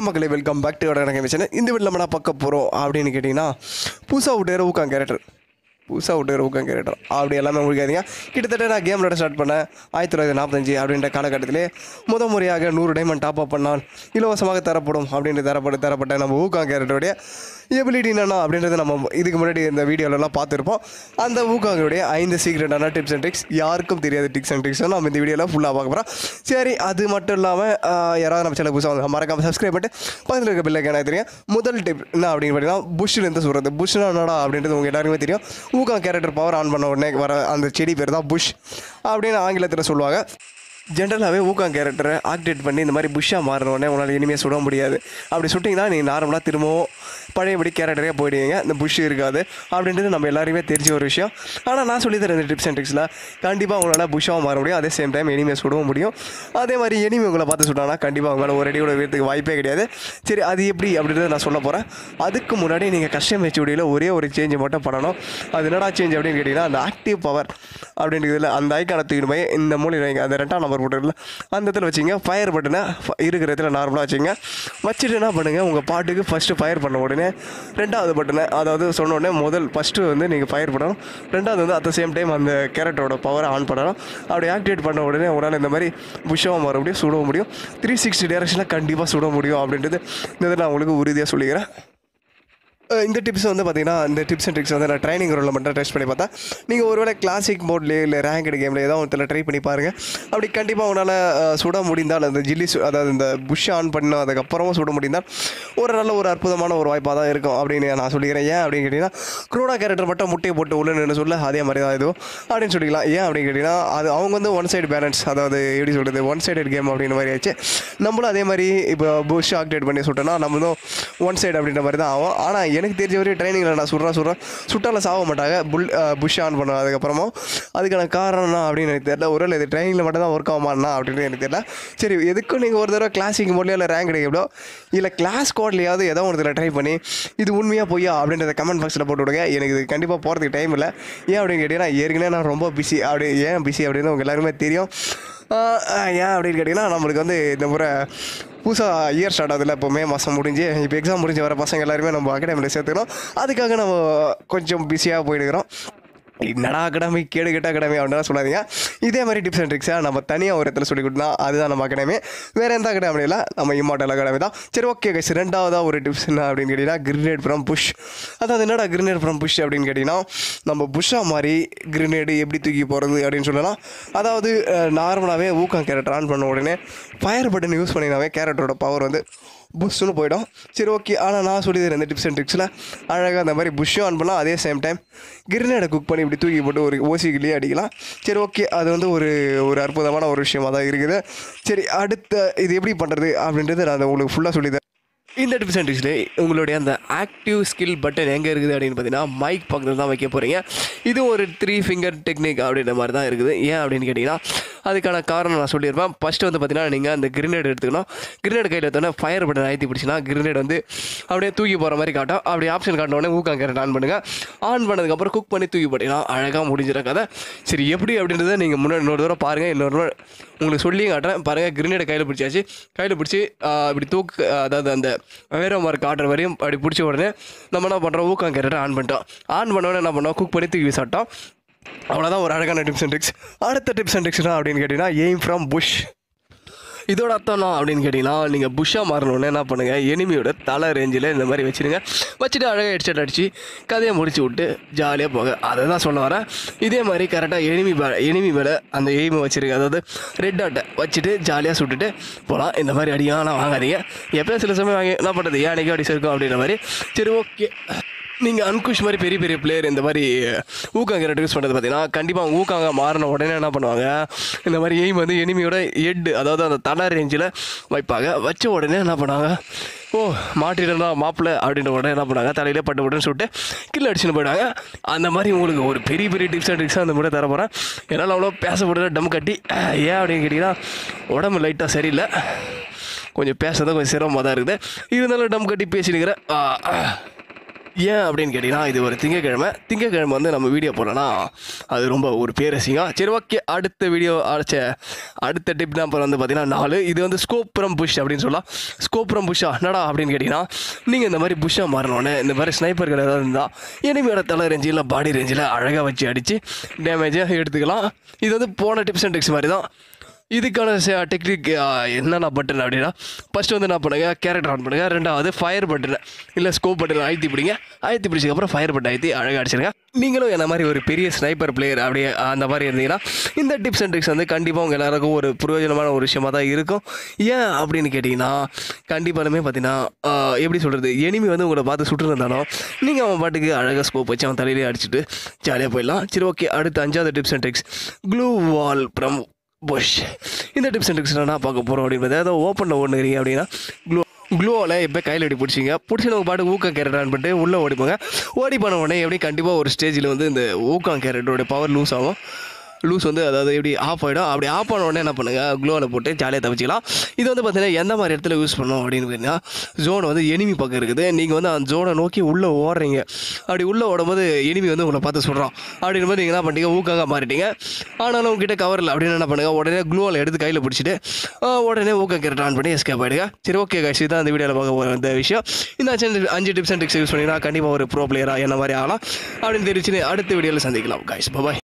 வணக்கம் மக்களை welcome back to கடை மிஷன் இந்த வீட்டில் நம்ம என்ன பார்க்க போகிறோம் அப்படின்னு கேட்டிங்கன்னா புதுசாக விட்டு ஊக்கம் கேரக்டர் புதுசாக விட்டு ஊக்கம் கேரக்டர் அப்படி எல்லாமே முடிக்காதீங்க கிட்டத்தட்ட நான் கேம் விளையாட ஸ்டார்ட் பண்ணேன் ஆயிரத்தி தொள்ளாயிரத்தி நாற்பத்தஞ்சு அப்படின்ற காலகட்டத்திலே முத முறையாக நூறு டைமண்ட் டாப் அப் பண்ணால் இலவசமாக தரப்படும் அப்படின்ட்டு தரப்பட்டு தரப்பட்ட நம்ம ஊக்கம் கேரக்டருடைய எபிலிட்டி என்னென்னா அப்படின்றத நம்ம இதுக்கு முன்னாடி இந்த வீடியோலலாம் பார்த்துருப்போம் அந்த ஊக்காங்களுடைய ஐந்து சீக்ரெட்டான டிப்ஸ் அண்ட் ட்ரிக்ஸ் யாருக்கும் தெரியாத டிப்ஸ் அண்ட் ட்ரிக்ஸ் நம்ம இந்த வீடியோவில் ஃபுல்லாக பார்க்க போகிறோம் சரி அது மட்டும் இல்லாமல் யாராவது நம்ம சேனல் புதுசாக வந்து மறக்காம சப்ஸ்கிரைப் பண்ணிட்டு பக்கத்தில் இருக்க பில்லைக்கு எனக்கு தெரியும் முதல் டிப் என்ன அப்படின்னு பார்த்தீங்கன்னா புஷ்லேருந்து சொல்கிறது புஷ்னா என்னடா அப்படின்றது உங்கள் எல்லாருக்குமே தெரியும் ஊக்கம் கேரக்டர் பவர் ஆன் பண்ண உடனே வர அந்த செடி பேர் தான் புஷ் அப்படின்னு ஆங்கிலத்தில் சொல்லுவாங்க ஜென்ரலாகவே ஊக்கம் கேரக்டரை ஆக்டிவேட் பண்ணி இந்த மாதிரி புஷ்ஷாக மாறின உடனே உங்களால் இனிமேல் சுட முடியாது அப்படி சுட்டிங்கன்னா நீங்கள் நார்மலாக திரும்பவும் பழையபடி கேரக்டரே போயிடுவீங்க இந்த புஷ் இருக்காது அப்படின்றது நம்ம எல்லாருமே தெரிஞ்ச ஒரு விஷயம் ஆனால் நான் சொல்லி தரேன் இந்த டிப்ஸ் அண்ட் ட்ரிக்ஸில் கண்டிப்பாக உங்களால் புஷ்ஷாகவும் மாற முடியும் அதே சேம் டைம் எனிமே சுடவும் முடியும் அதே மாதிரி எனிமே உங்களை பார்த்து சுட்டாங்கன்னா கண்டிப்பாக உங்களால் ஒரு அடி கூட வீட்டுக்கு வாய்ப்பே கிடையாது சரி அது எப்படி அப்படின்றத நான் சொல்ல போகிறேன் அதுக்கு முன்னாடி நீங்கள் கஷ்டம் வச்சுடியில் ஒரே ஒரு சேஞ்ச் மட்டும் பண்ணணும் அது என்னடா சேஞ்ச் அப்படின்னு கேட்டிங்கன்னா அந்த ஆக்டிவ் பவர் அப்படின்றதுல அந்த ஐக்கான தூக்கிட்டு போய் இந்த மூலையில் வைங்க அந்த ரெண்டாம் நம்பர் போட்டுருல அந்த இடத்துல வச்சிங்க ஃபயர் பட்டனை இருக்கிற இடத்துல நார்மலாக வச்சுங்க வச்சுட்டு என்ன பண்ணுங்கள் உங்கள் பாட்டுக்கு ஃபஸ்ட்டு ஃபயர் பண்ண உடனே ரெண்டாவது பட்டனை அதாவது சொன்ன உடனே முதல் ஃபஸ்ட்டு வந்து நீங்கள் ஃபயர் பண்ணணும் ரெண்டாவது வந்து அட் த சேம் டைம் அந்த கேரக்டரோட பவரை ஆன் பண்ணணும் அப்படி ஆக்டிவேட் பண்ண உடனே உங்களால் இந்த மாதிரி புஷ்ஷாக மாற முடியும் சுட முடியும் த்ரீ சிக்ஸ்டி டேரக்ஷனில் கண்டிப்பாக சுட முடியும் அப்படின்றது இந்த இதில் நான் உங்களுக்கு உறுதியாக சொல்லிக்கிறேன் அஹ் இந்த டிப்ஸ் வந்து பார்த்தீங்கன்னா இந்த டிப்ஸ் அண்ட் ட்ரிக்ஸ் வந்து நான் ட்ரைனிங் ரோலில் மட்டும் டெஸ்ட் பண்ணி பார்த்தேன் நீங்கள் ஒருவேளை கிளாசிக் மோட்லேயே இல்லை ரேங்கட் கேமில் ஏதோ ஒருத்தர் ட்ரை பண்ணி பாருங்கள் அப்படி கண்டிப்பாக உங்களால் அஹ், சுட முடிந்தால் அந்த ஜில்லி சு அதாவது இந்த புஷ் ஆன் பண்ண அதுக்கப்புறமும் சுட முடிந்தால் ஒரு நல்ல ஒரு அற்புதமான ஒரு வாய்ப்பாக தான் இருக்கும் அப்படின்னு நான் சொல்லிக்கிறேன் ஏன் அப்படின்னு கேட்டிங்கன்னா குரோனா கேரக்டர் மட்டும் முட்டையை போட்டு உள்ள நின்று சொல்ல அதே மாதிரி தான் இதுவும் அப்படின்னு சொல்லிக்கலாம் ஏன் அப்படின்னு கேட்டிங்கன்னா அது அவங்க வந்து ஒன் சைடு பேலன்ஸ் அதாவது எப்படி சொல்கிறது ஒன் சைடு கேம் அப்படின்ற மாதிரி ஆச்சு நம்மளும் அதே மாதிரி இப்போ புஷ் ஆக்டிவேட் பண்ணி சுட்டோன்னா நம்மளும் ஒன் சைடு அப்படின்ற மாதிரி தான் ஆகும் ஆனால் எனக்கு தெரிஞ்ச வரையும் ட்ரைனிங்கில் நான் சுடுறேன் சுடுறேன் சுட்டால சாக மாட்டாங்க புல் புஷ் ஆன் பண்ணுவேன் அதுக்கப்புறமா அதுக்கான காரணம் என்ன அப்படின்னு எனக்கு தெரியல ஒருவேளை இது ட்ரைனிங்கில் மட்டும் தான் ஒர்க் ஆகுமாண்ணா அப்படின்னு எனக்கு தெரியல சரி எதுக்கும் நீங்கள் ஒரு தடவை கிளாசிக் மோட்லையோ இல்லை ரேங்க் எவ்வளோ இல்லை கிளாஸ் கோட்லையாவது ஏதோ ஒரு இதில் ட்ரை பண்ணி இது உண்மையாக பொய்யா அப்படின்றத கமெண்ட் பாக்ஸில் போட்டு விடுங்க எனக்கு இது கண்டிப்பாக போகிறதுக்கு டைம் இல்லை ஏன் அப்படின்னு கேட்டிங்கன்னா ஏற்கனவே நான் ரொம்ப பிஸி அப்படி ஏன் பிஸி அப்படின்னு உங்கள் எல்லாருமே தெரியும் ஆஹ் ஆஹ் ஏன் அப்படின்னு கேட்டிங்கன்னா நம்மளுக்கு வந்து இந்த முறை புதுசாக இயர் ஸ்டார்ட் ஆகுதுல இப்போ மே மாதம் முடிஞ்சு இப்போ எக்ஸாம் முடிஞ்சு வர பசங்க எல்லாருமே நம்ம அகாடமியில் சேர்த்துக்கிறோம் அதுக்காக நம்ம கொஞ்சம் பிஸியாக போயிடுக்கிறோம் என்னடா அகாடமி கேடு கெட்ட அகாடமி அப்படின்னா சொல்லாதீங்க இதே மாதிரி டிப்ஸ் அண்ட் ட்ரிக்ஸாக நம்ம தனியாக ஒரு இடத்துல சொல்லி கொடுத்தா அதுதான் நம்ம அகாடமி வேறு எந்த அகாடமி இல்லை நம்ம இம்மார்டல் அகாடமி தான் சரி ஓகே கைஸ் ரெண்டாவதாக ஒரு டிப்ஸ் என்ன அப்படின்னு கேட்டிங்கன்னா கிரினேட் ஃப்ரம் புஷ் அதாவது என்னடா கிரினேட் ஃப்ரம் புஷ் அப்படின்னு கேட்டிங்கன்னா நம்ம புஷ்ஷாக மாதிரி கிரினேடு எப்படி தூக்கி போகிறது அப்படின்னு சொல்லலாம் அதாவது நார்மலாகவே ஊக்கம் கேரக்டர் ஆன் பண்ண உடனே ஃபயர் பட்டன் யூஸ் பண்ணினாவே கேரக்டரோட பவர் வந்து புஷ்ஷுன்னு போயிடும் சரி ஓகே ஆனால் நான் சொல்லி தரேன் இந்த டிப்ஸ் அண்ட் ட்ரிக்ஸில் அழகாக அந்த மாதிரி புஷ்ஷும் ஆன் பண்ணலாம் அதே சேம் டைம் கிரினேடை குக் பண்ணி இப்படி தூக்கி போட்டு ஒரு ஓசிக்கிலேயே அடிக்கலாம் சரி ஓகே அது வந்து ஒரு ஒரு அற்புதமான ஒரு விஷயமா தான் இருக்குது சரி அடுத்த இது எப்படி பண்ணுறது அப்படின்றது நான் உங்களுக்கு ஃபுல்லாக சொல்லி தரேன் இந்த டிப்ஸ் அண்ட் ட்ரிக்ஸில் உங்களுடைய அந்த ஆக்டிவ் ஸ்கில் பட்டன் எங்கே இருக்குது அப்படின்னு பார்த்தீங்கன்னா மைக் பக்கத்தில் தான் வைக்க போகிறீங்க இது ஒரு த்ரீ ஃபிங்கர் டெக்னிக் அப்படின்ற மாதிரி தான் இருக்குது ஏன் அப்படின்னு கேட்டிங்கன்னா அதுக்கான காரணம் நான் சொல்லியிருப்பேன் ஃபஸ்ட்டு வந்து பார்த்தீங்கன்னா நீங்கள் அந்த கிரினேட் எடுத்துக்கணும் கிரினேட் கையில் எடுத்தோன்னே ஃபயர் பட்டன் அழுத்தி பிடிச்சினா கிரினேட் வந்து அப்படியே தூக்கி போகிற மாதிரி காட்டும் அப்படி ஆப்ஷன் காட்டின உடனே ஊக்கம் கேரட் ஆன் பண்ணுங்கள் ஆன் பண்ணதுக்கப்புறம் குக் பண்ணி தூக்கி போட்டிங்கன்னா அழகாக முடிஞ்சிட கதை சரி எப்படி அப்படின்றத நீங்கள் முன்னாடி இன்னொரு தடவை பாருங்கள் இன்னொரு தடவை உங்களுக்கு சொல்லி காட்டுறேன் பாருங்கள் கிரினேட் கையில் பிடிச்சாச்சு கையில் பிடிச்சி ஆஹ், இப்படி தூக்கு அதாவது அந்த வேற மார்க் காட்டுற வரையும் அப்படி பிடிச்ச உடனே நம்ம என்ன பண்ணுறோம் ஊக்கம் கேரட்டை ஆன் பண்ணிட்டோம் ஆன் பண்ண உடனே என்ன பண்ணோம் குக் பண்ணி தூக்கி சாப்பிட்டோம் அவ்வளோதான் ஒரு அழகான டிப்ஸ் அண்ட் ட்ரிக்ஸ் அடுத்த டிப்ஸ் அண்ட் ட்ரிக்ஸ் அப்படின்னு கேட்டிங்கன்னா எய்ம் ஃப்ரம் புஷ் இதோட அர்த்தம் என்ன அப்படின்னு கேட்டிங்கன்னா நீங்கள் புஷ்ஷாக மாறணுன்னு என்ன பண்ணுங்கள் எனிமியோட தலை ரேஞ்சில் இந்த மாதிரி வச்சுருங்க வச்சுட்டு அழகாக ஹெட்செட் அடித்து கதையை முடிச்சு விட்டு ஜாலியாக போக அதை தான் சொல்ல வரேன் இதே மாதிரி கரெக்டாக எனிமி மே எனிமி மேலே அந்த எய்மை வச்சுருங்க அதாவது ரெட் டாட்டை வச்சுட்டு ஜாலியாக சுட்டுட்டு போகலாம் இந்த மாதிரி அடியாலாம் வாங்காதீங்க எப்போயும் சில சமயம் வாங்கி என்ன பண்ணுறது ஏன் அன்றைக்கி அடி இருக்கும் அப்படின்ற மாதிரி சரி ஓகே நீங்கள் அன்குஷ் மாதிரி பெரிய பெரிய பிளேயர் இந்த மாதிரி ஊக்கம் கேரட் யூஸ் பண்ணுறது பார்த்தீங்கன்னா கண்டிப்பாக அவங்க ஊக்காங்க மாறின உடனே என்ன பண்ணுவாங்க இந்த மாதிரி எய்ம் வந்து எனிமியோட ஹெட் அதாவது அந்த தலை ரேஞ்சில் வைப்பாங்க வச்ச உடனே என்ன பண்ணுவாங்க ஓ மாட்டிடா மாப்பிள்ளை அப்படின்ற உடனே என்ன பண்ணாங்க தலையிலே பட்டு உடனே சுட்டு கில் அடிச்சுன்னு போயிட்டாங்க அந்த மாதிரி உங்களுக்கு ஒரு பெரிய பெரிய டிப்ஸ் அண்ட் ட்ரிக்ஸ் அந்த மாதிரி தர போகிறேன் என்னால் அவ்வளோ பேச முடியல டம் கட்டி ஏன் அப்படின்னு கேட்டிங்கன்னா உடம்பு லைட்டாக சரியில்லை கொஞ்சம் பேசுறது கொஞ்சம் சிரமமாக தான் இருக்குது இருந்தாலும் டம் கட்டி பேசினுக்கிறேன் ஏன் அப்படின்னு கேட்டிங்கன்னா இது ஒரு திங்கக்கிழமை திங்கக்கிழமை வந்து நம்ம வீடியோ போடலன்னா அது ரொம்ப ஒரு பேரசிங்கம் சரி ஓகே அடுத்த வீடியோ அழைச்ச அடுத்த டிப் நம்பர் வந்து பார்த்தீங்கன்னா நாலு இது வந்து ஸ்கோப்ரம் புஷ் அப்படின்னு சொல்லலாம் ஸ்கோப்ரம் புஷ்ஷா என்னடா அப்படின்னு கேட்டிங்கன்னா நீங்கள் இந்த மாதிரி புஷ்ஷாக மாறினோடனே இந்த மாதிரி ஸ்னைப்பர்கள் ஏதாவது இருந்தால் எனிமையோட தலை ரேஞ்சு இல்லை பாடி ரேஞ்சில் அழகாக வச்சு அடித்து டேமேஜாக எடுத்துக்கலாம் இது வந்து போன டிப்ஸ் அண்ட் ட்ரிக்ஸ் மாதிரி தான் இதுக்கான டெக்னிக் என்னென்ன பட்டன் அப்படின்னா ஃபஸ்ட்டு வந்து என்ன பண்ணுங்க கேரக்டர் ஆன் பண்ணுங்க ரெண்டாவது ஃபயர் பட்டன் இல்லை ஸ்கோப் பட்டன் அழுத்தி பிடிங்க அழுத்தி பிடிச்சதுக்கப்புறம் ஃபயர் பட்டன் அழுத்தி அழகாக அடிச்சிருங்க நீங்களும் என்ன மாதிரி ஒரு பெரிய ஸ்னைப்பர் பிளேயர் அப்படியே அந்த மாதிரி இருந்தீங்கன்னா இந்த டிப்ஸ் அண்ட் ட்ரிக்ஸ் வந்து கண்டிப்பாக உங்கள் எல்லாருக்கும் ஒரு பிரயோஜனமான ஒரு விஷயமா தான் இருக்கும் ஏன் அப்படின்னு கேட்டிங்கன்னா கண்டிப்பாலுமே பார்த்தீங்கன்னா ஆஹ், எப்படி சொல்கிறது எனிமி வந்து உங்களை பார்த்து சுட்டுருந்தாலும் நீங்கள் அவன் பாட்டுக்கு அழகாக ஸ்கோப் வச்சு அவன் தலையிலே அடிச்சுட்டு ஜாலியாக போயிடலாம் சரி ஓகே அடுத்து அஞ்சாவது tips and tricks glue wall from push இந்த டிப்ஸ் அண்ட் ட்ரிக்ஸ் என்ன பார்க்க போகிறோம் அப்படின்னு ஏதோ ஓப்பனில் ஓடுறீங்க அப்படின்னா க்ளோ க்ளோவில் எப்போ கையில் எப்படி பிடிச்சிங்க பிடிச்சி நம்ம பாட்டு ஊக்கம் கேரட் ஆன் பண்ணிட்டு உள்ளே ஓடிப்பாங்க ஓடி பண்ண உடனே எப்படி கண்டிப்பாக ஒரு ஸ்டேஜில் வந்து இந்த ஊக்கம் கேரட்டோட பவர் லூஸ் ஆகும் லூஸ் வந்து அதாவது எப்படி ஆஃப் ஆகிடும் அப்படி ஆஃப் ஆன உடனே என்ன பண்ணுங்கள் க்ளோவில் போட்டு ஜாலியாக தப்பிச்சிக்கலாம் இது வந்து பார்த்தீங்கன்னா எந்த மாதிரி இடத்துல யூஸ் பண்ணோம் அப்படின்னு பார்த்தீங்கன்னா ஜோன் வந்து எனிமி பக்கம் இருக்குது நீங்கள் வந்து அந்த ஜோனை நோக்கி உள்ளே ஓடுறீங்க அப்படி உள்ளே ஓடும்போது எனிமி வந்து உங்களை பார்த்து சொல்கிறோம் அப்படின்ற போது நீங்கள் என்ன பண்ணிட்டீங்க ஊக்காக மாறிட்டீங்க ஆனாலும் உங்ககிட்ட கவர் இல்லை அப்படின்னு என்ன பண்ணுங்கள் உடனே க்ளூவில் எடுத்து கையில் பிடிச்சிட்டு ஆ, உடனே ஊக்க கேரட் ஆன் பண்ணி எஸ்கேப் ஆகிடுங்க சரி ஓகே கைஸ் இதுதான் இந்த வீடியோவில் பார்க்க போகிற இந்த விஷயம் இந்த அஞ்சு அஞ்சு டிப்ஸ் அண்ட் ட்ரிக்ஸ் யூஸ் பண்ணிங்கன்னா கண்டிப்பாக ஒரு ப்ரோ பிளேயராக என்ன மாதிரி ஆகலாம் அப்படின்னு தெரிவிச்சு அடுத்த வீடியோவில் சந்திக்கலாம் கைஸ் பாய்